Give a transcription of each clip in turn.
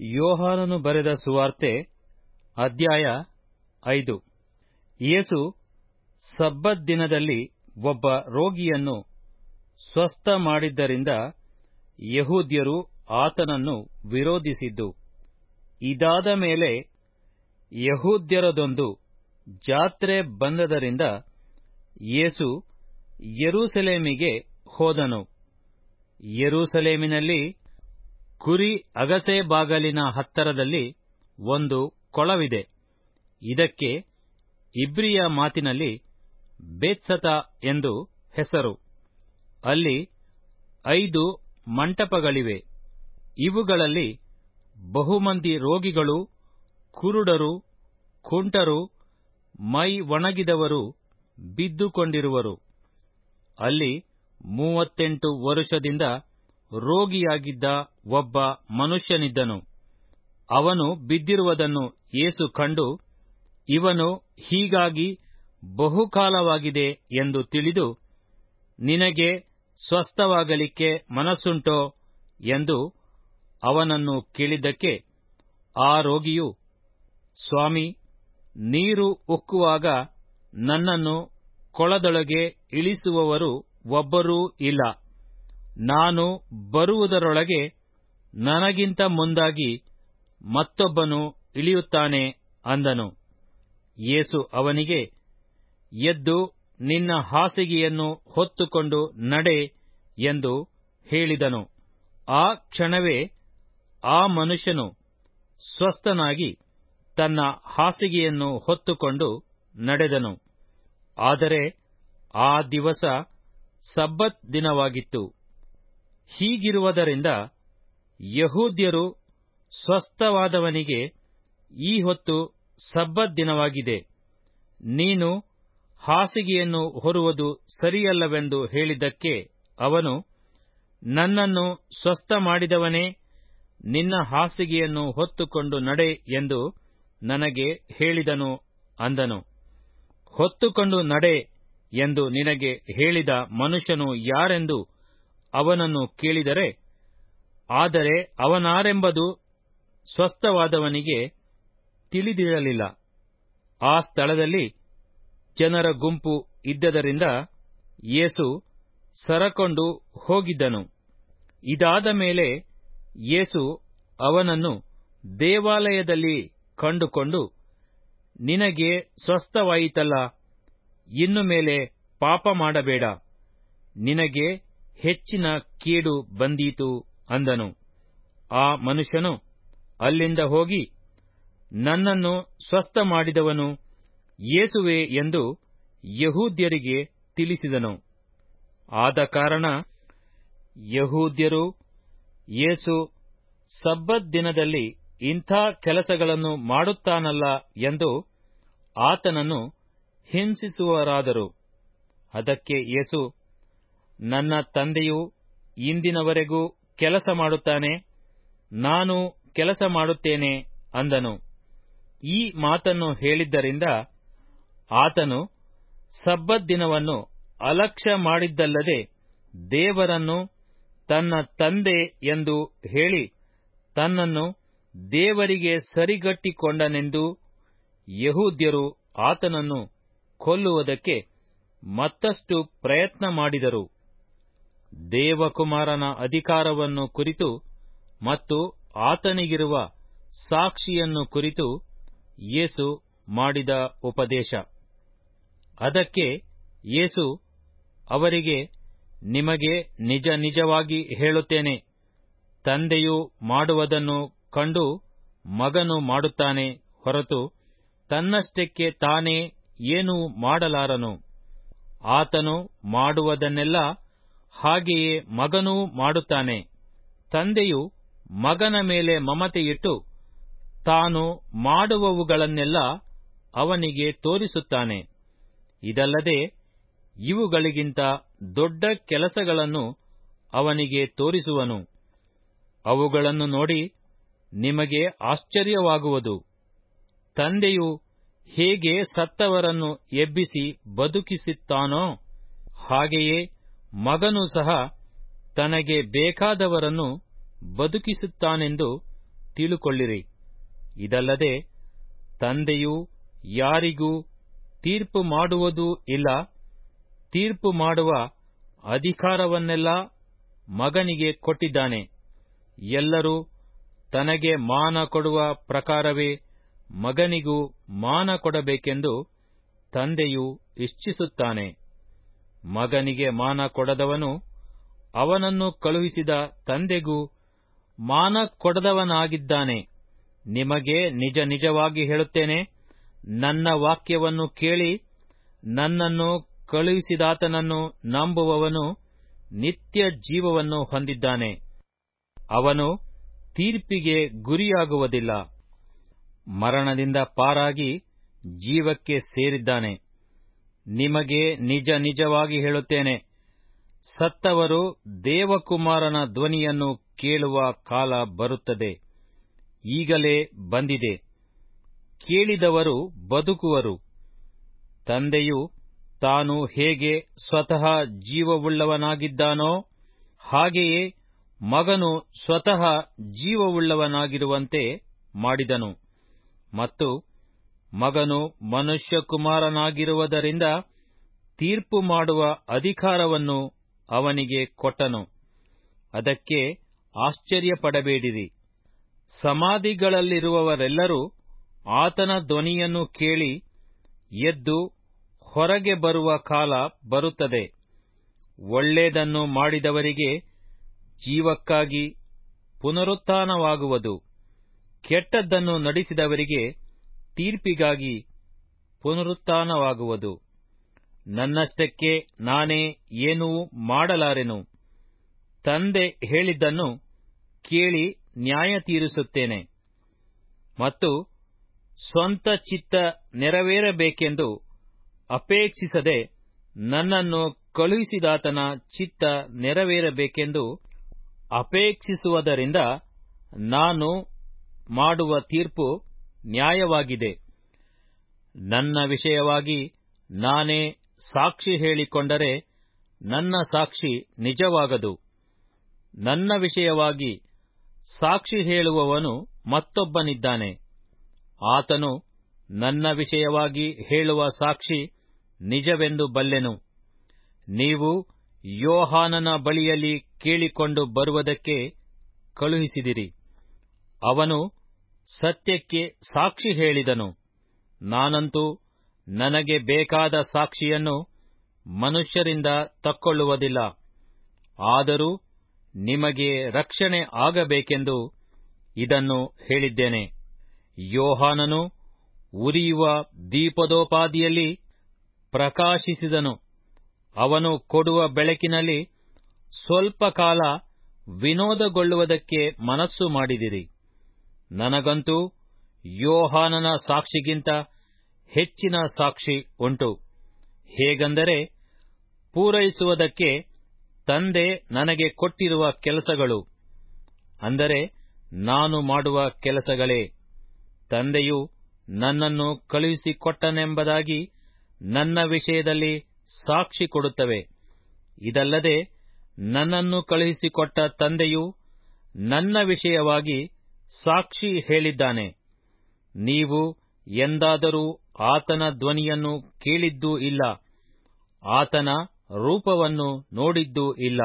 ಯೋಹಾನನು ಬರೆದ ಸುವಾರ್ತೆ ಅಧ್ಯಾಯ ಐದು ಯೇಸು ಸಬ್ಬತ್ ದಿನದಲ್ಲಿ ಒಬ್ಬ ರೋಗಿಯನ್ನು ಸ್ವಸ್ಥ ಮಾಡಿದ್ದರಿಂದ ಯಹೂದ್ಯರು ಆತನನ್ನು ವಿರೋಧಿಸಿದ್ದು ಇದಾದ ಮೇಲೆ ಯಹೂದ್ಯರದೊಂದು ಜಾತ್ರೆ ಬಂದದರಿಂದ ಯೇಸು ಯೆರೂಸಲೇಮಿಗೆ ಹೋದನು ಯೆರೂಸಲೇಮಿನಲ್ಲಿ ಕುರಿ ಅಗಸೆ ಬಾಗಲಿನ ಹತ್ತರದಲ್ಲಿ ಒಂದು ಕೊಳವಿದೆ ಇದಕ್ಕೆ ಇಬ್ರಿಯ ಮಾತಿನಲ್ಲಿ ಬೇತ್ಸತ ಎಂದು ಹೆಸರು ಅಲ್ಲಿ ಐದು ಮಂಟಪಗಳಿವೆ ಇವುಗಳಲ್ಲಿ ಬಹುಮಂದಿ ರೋಗಿಗಳು ಕುರುಡರು ಕುಂಟರು ಮೈ ಒಣಗಿದವರು ಬಿದ್ದುಕೊಂಡಿರುವರು ಅಲ್ಲಿ ಮೂವತ್ತೆಂಟು ವರುಷದಿಂದ ರೋಗಿಯಾಗಿದ್ದ ಒಬ್ಬ ಮನುಷ್ಯನಿದ್ದನು ಅವನು ಬಿದ್ದಿರುವುದನ್ನು ಯೇಸು ಕಂಡು ಇವನು ಹೀಗಾಗಿ ಬಹುಕಾಲವಾಗಿದೆ ಎಂದು ತಿಳಿದು ನಿನಗೆ ಸ್ವಸ್ಥವಾಗಲಿಕ್ಕೆ ಮನಸ್ಸುಂಟೋ ಎಂದು ಅವನನ್ನು ಕೇಳಿದ್ದಕ್ಕೆ ಆ ರೋಗಿಯು ಸ್ವಾಮಿ ನೀರು ಉಕ್ಕುವಾಗ ನನ್ನನ್ನು ಕೊಳದೊಳಗೆ ಇಳಿಸುವವರು ಒಬ್ಬರೂ ಇಲ್ಲ ನಾನು ಬರುವುದರೊಳಗೆ ನನಗಿಂತ ಮುಂದಾಗಿ ಮತ್ತೊಬ್ಬನು ಇಳಿಯುತ್ತಾನೆ ಅಂದನು ಯೇಸು ಅವನಿಗೆ ಎದ್ದು ನಿನ್ನ ಹಾಸಿಗೆಯನ್ನು ಹೊತ್ತುಕೊಂಡು ನಡೆ ಎಂದು ಹೇಳಿದನು ಆ ಕ್ಷಣವೇ ಆ ಮನುಷ್ಯನು ಸ್ವಸ್ಥನಾಗಿ ತನ್ನ ಹಾಸಿಗೆಯನ್ನು ಹೊತ್ತುಕೊಂಡು ನಡೆದನು ಆದರೆ ಆ ದಿವಸ ಸಬ್ಬತ್ ದಿನವಾಗಿತ್ತು ಹೀಗಿರುವುದರಿಂದ ಯಹೂದ್ಯರು ಸ್ವಸ್ಥವಾದವನಿಗೆ ಈ ಹೊತ್ತು ಸಬ್ಬತ್ ದಿನವಾಗಿದೆ ನೀನು ಹಾಸಿಗೆಯನ್ನು ಹೊರುವುದು ಸರಿಯಲ್ಲವೆಂದು ಹೇಳಿದ್ದಕ್ಕೆ ಅವನು ನನ್ನನ್ನು ಸ್ವಸ್ಥ ಮಾಡಿದವನೇ ನಿನ್ನ ಹಾಸಿಗೆಯನ್ನು ಹೊತ್ತುಕೊಂಡು ನಡೆ ಎಂದು ನನಗೆ ಹೇಳಿದನು ಅಂದನು ಹೊತ್ತುಕೊಂಡು ನಡೆ ಎಂದು ನಿನಗೆ ಹೇಳಿದ ಮನುಷ್ಯನು ಯಾರೆಂದು ಅವನನ್ನು ಕೇಳಿದರೆ ಆದರೆ ಅವನಾರೆಂಬುದು ಸ್ವಸ್ಥವಾದವನಿಗೆ ತಿಳಿದಿರಲಿಲ್ಲ ಆ ಸ್ಥಳದಲ್ಲಿ ಜನರ ಗುಂಪು ಇದ್ದದರಿಂದ ಯೇಸು ಸರಕೊಂಡು ಹೋಗಿದ್ದನು ಇದಾದ ಮೇಲೆ ಯೇಸು ಅವನನ್ನು ದೇವಾಲಯದಲ್ಲಿ ಕಂಡುಕೊಂಡು ನಿನಗೆ ಸ್ವಸ್ಥವಾಯಿತಲ್ಲ ಇನ್ನು ಮೇಲೆ ಪಾಪ ಮಾಡಬೇಡ ನಿನಗೆ ಹೆಚ್ಚಿನ ಕೇಡು ಬಂದೀತು ಅಂದನು ಆ ಮನುಷ್ಯನು ಅಲ್ಲಿಂದ ಹೋಗಿ ನನ್ನನ್ನು ಸ್ವಸ್ಥ ಮಾಡಿದವನು ಯೇಸುವೆ ಎಂದು ಯಹೂದ್ಯರಿಗೆ ತಿಳಿಸಿದನು ಆದ ಕಾರಣ ಯಹೂದ್ಯರು ಯೇಸು ಸಬ್ಬತ್ ದಿನದಲ್ಲಿ ಇಂಥ ಕೆಲಸಗಳನ್ನು ಮಾಡುತ್ತಾನಲ್ಲ ಎಂದು ಆತನನ್ನು ಹಿಂಸಿಸುವರಾದರು ಅದಕ್ಕೆ ಯೇಸು ನನ್ನ ತಂದೆಯು ಇಂದಿನವರೆಗೂ ಕೆಲಸ ಮಾಡುತ್ತಾನೆ ನಾನು ಕೆಲಸ ಮಾಡುತ್ತೇನೆ ಅಂದನು ಈ ಮಾತನ್ನು ಹೇಳಿದ್ದರಿಂದ ಆತನು ಸಬ್ಬತ್ ದಿನವನ್ನು ಅಲಕ್ಷ್ಯ ಮಾಡಿದ್ದಲ್ಲದೆ ದೇವರನ್ನು ತನ್ನ ತಂದೆ ಎಂದು ಹೇಳಿ ತನ್ನನ್ನು ದೇವರಿಗೆ ಸರಿಗಟ್ಟಿಕೊಂಡನೆಂದು ಯಹೂದ್ಯರು ಆತನನ್ನು ಕೊಲ್ಲುವುದಕ್ಕೆ ಮತ್ತಷ್ಟು ಪ್ರಯತ್ನ ಮಾಡಿದರು ದೇವಕುಮಾರನ ಅಧಿಕಾರವನ್ನು ಕುರಿತು ಮತ್ತು ಆತನಿಗಿರುವ ಸಾಕ್ಷಿಯನ್ನು ಕುರಿತು ಯೇಸು ಮಾಡಿದ ಉಪದೇಶ ಅದಕ್ಕೆ ಯೇಸು ಅವರಿಗೆ ನಿಮಗೆ ನಿಜ ನಿಜವಾಗಿ ಹೇಳುತ್ತೇನೆ ತಂದೆಯು ಮಾಡುವುದನ್ನು ಕಂಡು ಮಗನು ಮಾಡುತ್ತಾನೆ ಹೊರತು ತನ್ನಷ್ಟಕ್ಕೆ ತಾನೇ ಏನೂ ಮಾಡಲಾರನು ಆತನು ಮಾಡುವುದನ್ನೆಲ್ಲ ಹಾಗೆಯೇ ಮಗನೂ ಮಾಡುತ್ತಾನೆ ತಂದೆಯು ಮಗನ ಮೇಲೆ ಮಮತೆಯಿಟ್ಟು ತಾನು ಮಾಡುವವುಗಳನ್ನೆಲ್ಲ ಅವನಿಗೆ ತೋರಿಸುತ್ತಾನೆ ಇದಲ್ಲದೆ ಇವುಗಳಿಗಿಂತ ದೊಡ್ಡ ಕೆಲಸಗಳನ್ನು ಅವನಿಗೆ ತೋರಿಸುವನು ಅವುಗಳನ್ನು ನೋಡಿ ನಿಮಗೆ ಆಶ್ಚರ್ಯವಾಗುವುದು ತಂದೆಯು ಹೇಗೆ ಸತ್ತವರನ್ನು ಎಬ್ಬಿಸಿ ಬದುಕಿಸುತ್ತಾನೋ ಹಾಗೆಯೇ ಮಗನು ಸಹ ತನಗೆ ಬೇಕಾದವರನ್ನು ಬದುಕಿಸುತ್ತಾನೆಂದು ತಿಳುಕೊಳ್ಳಿರಿ ಇದಲ್ಲದೆ ತಂದೆಯು ಯಾರಿಗೂ ತೀರ್ಪು ಮಾಡುವುದೂ ಇಲ್ಲ ತೀರ್ಪು ಮಾಡುವ ಅಧಿಕಾರವನ್ನೆಲ್ಲ ಮಗನಿಗೆ ಕೊಟ್ಟಿದ್ದಾನೆ ಎಲ್ಲರೂ ತನಗೆ ಮಾನ ಕೊಡುವ ಪ್ರಕಾರವೇ ಮಗನಿಗೂ ಮಾನ ಕೊಡಬೇಕೆಂದು ತಂದೆಯು ಇಚ್ಛಿಸುತ್ತಾನೆ ಮಗನಿಗೆ ಮಾನ ಕೊಡದವನು ಅವನನ್ನು ಕಳುಹಿಸಿದ ತಂದೆಗೂ ಮಾನ ಕೊಡದವನಾಗಿದ್ದಾನೆ ನಿಮಗೆ ನಿಜ ನಿಜವಾಗಿ ಹೇಳುತ್ತೇನೆ ನನ್ನ ವಾಕ್ಯವನ್ನು ಕೇಳಿ ನನ್ನನ್ನು ಕಳುಹಿಸಿದಾತನನ್ನು ನಂಬುವವನು ನಿತ್ಯ ಜೀವವನ್ನು ಹೊಂದಿದ್ದಾನೆ ಅವನು ತೀರ್ಪಿಗೆ ಗುರಿಯಾಗುವುದಿಲ್ಲ ಮರಣದಿಂದ ಪಾರಾಗಿ ಜೀವಕ್ಕೆ ಸೇರಿದ್ದಾನೆ ನಿಮಗೆ ನಿಜ ನಿಜವಾಗಿ ಹೇಳುತ್ತೇನೆ ಸತ್ತವರು ದೇವಕುಮಾರನ ಧ್ವನಿಯನ್ನು ಕೇಳುವ ಕಾಲ ಬರುತ್ತದೆ ಈಗಲೇ ಬಂದಿದೆ ಕೇಳಿದವರು ಬದುಕುವರು ತಂದೆಯು ತಾನು ಹೇಗೆ ಸ್ವತಃ ಜೀವವುಳ್ಳವನಾಗಿದ್ದಾನೋ ಹಾಗೆಯೇ ಮಗನು ಸ್ವತಃ ಜೀವವುಳ್ಳವನಾಗಿರುವಂತೆ ಮಾಡಿದನು ಮತ್ತು ಮಗನು ಮನುಷ್ಯಕುಮಾರನಾಗಿರುವುದರಿಂದ ತೀರ್ಪು ಮಾಡುವ ಅಧಿಕಾರವನ್ನು ಅವನಿಗೆ ಕೊಟ್ಟನು ಅದಕ್ಕೆ ಆಶ್ಚರ್ಯಪಡಬೇಡಿರಿ ಸಮಾಧಿಗಳಲ್ಲಿರುವವರೆಲ್ಲರೂ ಆತನ ಧ್ವನಿಯನ್ನು ಕೇಳಿ ಎದ್ದು ಹೊರಗೆ ಬರುವ ಕಾಲ ಬರುತ್ತದೆ ಒಳ್ಳೆಯದನ್ನು ಮಾಡಿದವರಿಗೆ ಜೀವಕ್ಕಾಗಿ ಪುನರುತ್ಥಾನವಾಗುವುದು ಕೆಟ್ಟದ್ದನ್ನು ನಡೆಸಿದವರಿಗೆ ತೀರ್ಪಿಗಾಗಿ ಪುನರುತ್ಥಾನವಾಗುವುದು ನನ್ನಷ್ಟಕ್ಕೆ ನಾನೇ ಏನೂ ಮಾಡಲಾರೆನು ತಂದೆ ಹೇಳಿದ್ದನ್ನು ಕೇಳಿ ನ್ಯಾಯ ತೀರಿಸುತ್ತೇನೆ ಮತ್ತು ಸ್ವಂತ ಚಿತ್ತ ನೆರವೇರಬೇಕೆಂದು ಅಪೇಕ್ಷಿಸದೆ ನನ್ನನ್ನು ಕಳುಹಿಸಿದಾತನ ಚಿತ್ತ ನೆರವೇರಬೇಕೆಂದು ಅಪೇಕ್ಷಿಸುವುದರಿಂದ ನಾನು ಮಾಡುವ ತೀರ್ಪು ನ್ಯಾಯವಾಗಿದೆ ನನ್ನ ವಿಷಯವಾಗಿ ನಾನೇ ಸಾಕ್ಷಿ ಹೇಳಿಕೊಂಡರೆ ನನ್ನ ಸಾಕ್ಷಿ ನಿಜವಾಗದು ನನ್ನ ವಿಷಯವಾಗಿ ಸಾಕ್ಷಿ ಹೇಳುವವನು ಮತ್ತೊಬ್ಬನಿದ್ದಾನೆ ಆತನು ನನ್ನ ವಿಷಯವಾಗಿ ಹೇಳುವ ಸಾಕ್ಷಿ ನಿಜವೆಂದು ಬಲ್ಲೆನು ನೀವು ಯೋಹಾನನ ಬಳಿಯಲ್ಲಿ ಕೇಳಿಕೊಂಡು ಬರುವುದಕ್ಕೆ ಕಳುಹಿಸಿದಿರಿ ಅವನು ಸತ್ಯಕ್ಕೆ ಸಾಕ್ಷಿ ಹೇಳಿದನು ನಾನಂತೂ ನನಗೆ ಬೇಕಾದ ಸಾಕ್ಷಿಯನ್ನು ಮನುಷ್ಯರಿಂದ ತಕ್ಕೊಳ್ಳುವುದಿಲ್ಲ ಆದರೂ ನಿಮಗೆ ರಕ್ಷಣೆ ಆಗಬೇಕೆಂದು ಇದನ್ನು ಹೇಳಿದ್ದೇನೆ ಯೋಹಾನನು ಉರಿಯುವ ದೀಪದೋಪಾದಿಯಲ್ಲಿ ಪ್ರಕಾಶಿಸಿದನು ಅವನು ಕೊಡುವ ಬೆಳಕಿನಲ್ಲಿ ಸ್ವಲ್ಪ ಕಾಲ ವಿನೋದಗೊಳ್ಳುವುದಕ್ಕೆ ಮನಸ್ಸು ಮಾಡಿದಿರಿ ನನಗಂತೂ ಯೋಹಾನನ ಸಾಕ್ಷಿಗಿಂತ ಹೆಚ್ಚಿನ ಸಾಕ್ಷಿ ಉಂಟು ಹೇಗೆಂದರೆ ಪೂರೈಸುವುದಕ್ಕೆ ತಂದೆ ನನಗೆ ಕೊಟ್ಟಿರುವ ಕೆಲಸಗಳು ಅಂದರೆ ನಾನು ಮಾಡುವ ಕೆಲಸಗಳೇ ತಂದೆಯು ನನ್ನನ್ನು ಕಳುಹಿಸಿಕೊಟ್ಟನೆಂಬುದಾಗಿ ನನ್ನ ವಿಷಯದಲ್ಲಿ ಸಾಕ್ಷಿ ಕೊಡುತ್ತವೆ ಇದಲ್ಲದೆ ನನ್ನನ್ನು ಕಳುಹಿಸಿಕೊಟ್ಟ ತಂದೆಯು ನನ್ನ ವಿಷಯವಾಗಿ ಸಾಕ್ಷಿ ಹೇಳಿದ್ದಾನೆ ನೀವು ಎಂದಾದರೂ ಆತನ ಧ್ವನಿಯನ್ನು ಕೇಳಿದ್ದೂ ಇಲ್ಲ ಆತನ ರೂಪವನ್ನು ನೋಡಿದ್ದೂ ಇಲ್ಲ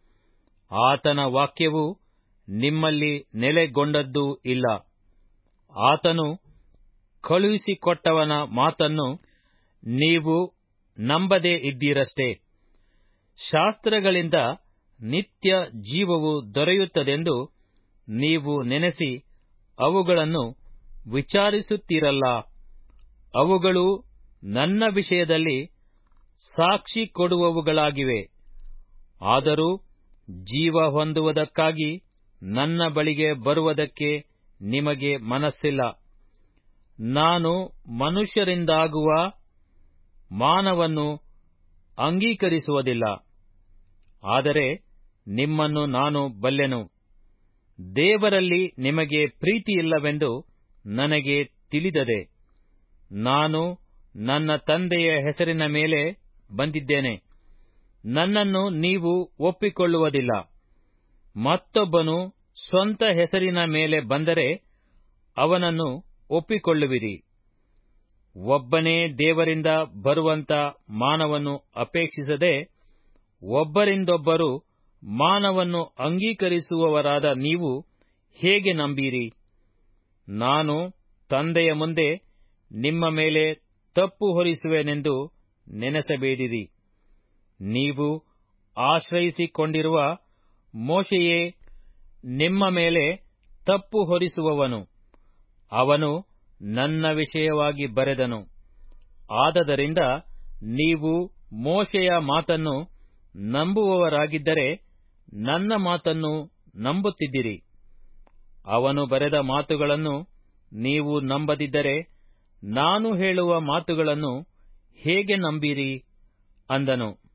ಆತನ ವಾಕ್ಯವು ನಿಮ್ಮಲ್ಲಿ ನೆಲೆಗೊಂಡದ್ದೂ ಇಲ್ಲ ಆತನು ಕಳುಹಿಸಿಕೊಟ್ಟವನ ಮಾತನ್ನು ನೀವು ನಂಬದೇ ಇದ್ದೀರಷ್ಟೇ ಶಾಸ್ತ್ರಗಳಿಂದ ನಿತ್ಯ ಜೀವವು ದೊರೆಯುತ್ತದೆಂದು ನೀವು ನೆನೆಸಿ ಅವುಗಳನ್ನು ವಿಚಾರಿಸುತ್ತೀರಲ್ಲ ಅವುಗಳು ನನ್ನ ವಿಷಯದಲ್ಲಿ ಸಾಕ್ಷಿ ಕೊಡುವವುಗಳಾಗಿವೆ ಆದರೂ ಜೀವ ಹೊಂದುವುದಕ್ಕಾಗಿ ನನ್ನ ಬಳಿಗೆ ಬರುವುದಕ್ಕೆ ನಿಮಗೆ ಮನಸ್ಸಿಲ್ಲ ನಾನು ಮನುಷ್ಯರಿಂದಾಗುವ ಮಾನವನ್ನು ಅಂಗೀಕರಿಸುವುದಿಲ್ಲ ಆದರೆ ನಿಮ್ಮನ್ನು ನಾನು ಬಲ್ಲೆನು ದೇವರಲ್ಲಿ ನಿಮಗೆ ಪ್ರೀತಿಯಿಲ್ಲವೆಂದು ನನಗೆ ತಿಳಿದದೆ ನಾನು ನನ್ನ ತಂದೆಯ ಹೆಸರಿನ ಮೇಲೆ ಬಂದಿದ್ದೇನೆ ನನ್ನನ್ನು ನೀವು ಒಪ್ಪಿಕೊಳ್ಳುವುದಿಲ್ಲ ಮತ್ತೊಬ್ಬನು ಸ್ವಂತ ಹೆಸರಿನ ಮೇಲೆ ಬಂದರೆ ಅವನನ್ನು ಒಪ್ಪಿಕೊಳ್ಳುವಿರಿ ಒಬ್ಬನೇ ದೇವರಿಂದ ಬರುವಂತ ಮಾನವನ್ನು ಅಪೇಕ್ಷಿಸದೆ ಒಬ್ಬರಿಂದೊಬ್ಬರು ಮಾನವನ್ನು ಅಂಗೀಕರಿಸುವವರಾದ ನೀವು ಹೇಗೆ ನಂಬೀರಿ ನಾನು ತಂದೆಯ ಮುಂದೆ ನಿಮ್ಮ ಮೇಲೆ ತಪ್ಪು ಹೊರಿಸುವೆನೆಂದು ನೆನೆಸಬೇಡಿರಿ ನೀವು ಆಶ್ರಯಿಸಿಕೊಂಡಿರುವ ಮೋಶೆಯೇ ನಿಮ್ಮ ಮೇಲೆ ತಪ್ಪು ಹೊರಿಸುವವನು ಅವನು ನನ್ನ ವಿಷಯವಾಗಿ ಬರೆದನು ಆದದರಿಂದ ನೀವು ಮೋಶೆಯ ಮಾತನ್ನು ನಂಬುವವರಾಗಿದ್ದರೆ ನನ್ನ ಮಾತನ್ನು ನಂಬುತ್ತಿದ್ದಿರಿ ಅವನು ಬರೆದ ಮಾತುಗಳನ್ನು ನೀವು ನಂಬದಿದ್ದರೆ ನಾನು ಹೇಳುವ ಮಾತುಗಳನ್ನು ಹೇಗೆ ನಂಬೀರಿ ಅಂದನು